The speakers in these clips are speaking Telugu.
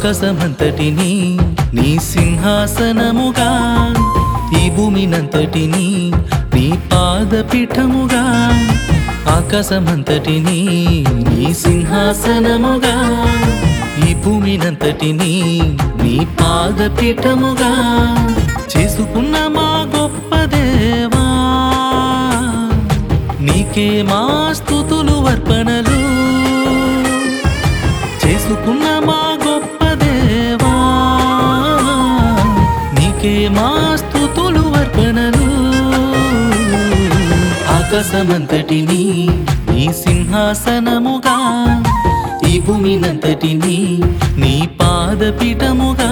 ఆకాశమంతటిని నీ సింహాసనముగా ఈ భూమినంతటిని నీ పాదపీఠముగా ఆకాశమంతటిని నీ సింహాసనముగా ఈ భూమినంతటిని నీ పాదపీఠముగా చేసుకున్న మా గొప్ప దేవా నీకే మా స్థుతులు అర్పణలు చేసుకున్న మా గొప్ప దేవా నీకే మా స్థుతులు అర్పణలు ఆకాశమంతటిని నీ సింహాసనముగా ఈ భూమినంతటిని నీ పాదపీఠముగా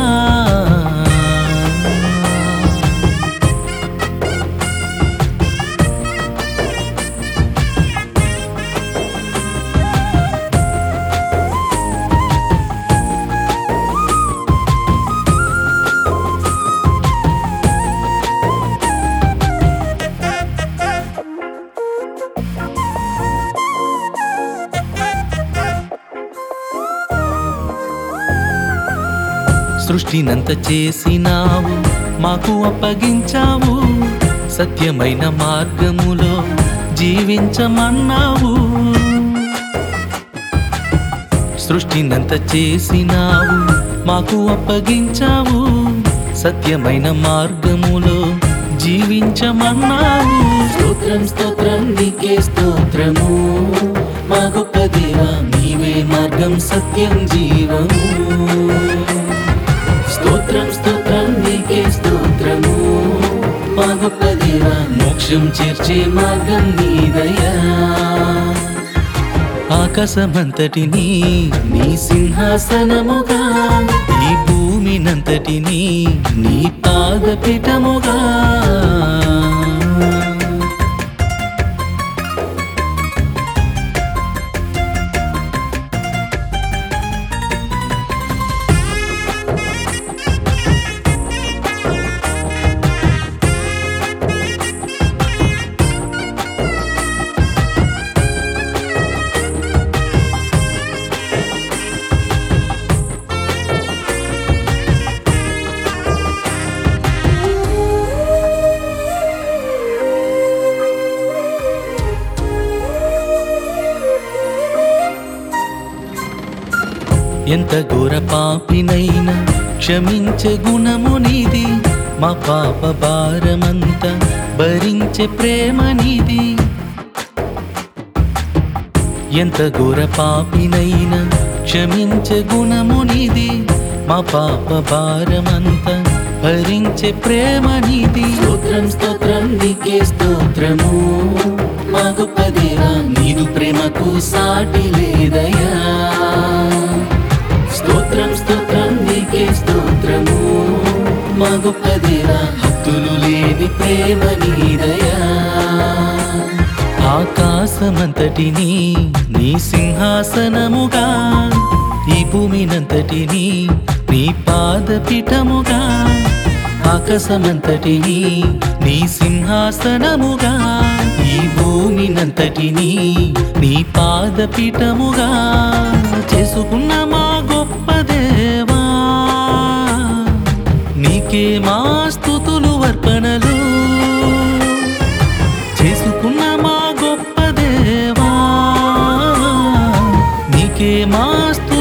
సృష్టినంత చేసినావు మాకు అప్పగించావు సత్యమైన మార్గములో జీవించమన్నావు సృష్టినంత చేసినావు మాకు అప్పగించావు సత్యమైన మార్గములో జీవించమన్నావు స్తోత్రం స్తోత్రం నీకే స్తోత్రము మా గొప్ప దేవా నీవే మార్గం సత్యం జీవము స్తోత్రం స్తోత్రం నీకే స్తోత్రము మా గొప్ప దేవా మోక్షం చేర్చే మార్గం నీదయా ఆకాశమంతటిని నీ సింహాసనముగా ఈ భూమినంతటిని నీ పాదపీఠముగా ఎంత ఘోర పాపినైనా క్షమించే గుణము నీది మా పాప భారమంతా భరించే ప్రేమ నీది ఎంత ఘోర పాపినైనా క్షమించే గుణము నీది మా పాప భారమంతా భరించే ప్రేమ నీది స్తోత్రం స్తోత్రం నీకే స్తోత్రము మా గొప్ప దేవా నీదు ప్రేమకు సాటి లేదయా స్తోత్రం స్తోత్రం నీకే స్తోత్రము మా గొప్ప దేవా హద్దులు లేని ప్రేమ నీదయా ఆకాశమంతటిని నీ సింహాసనముగా ఈ భూమినంతటిని నీ పాదపీఠముగా ఆకాశమంతటిని నీ సింహాసనముగా ఈ భూమినంతటిని నీ పాదపీఠముగా చేసుకున్న మా గొప్ప దేవా నీకే మా స్థుతులు అర్పణలు చేసుకున్న మా గొప్ప దేవా నీకే మా స్తు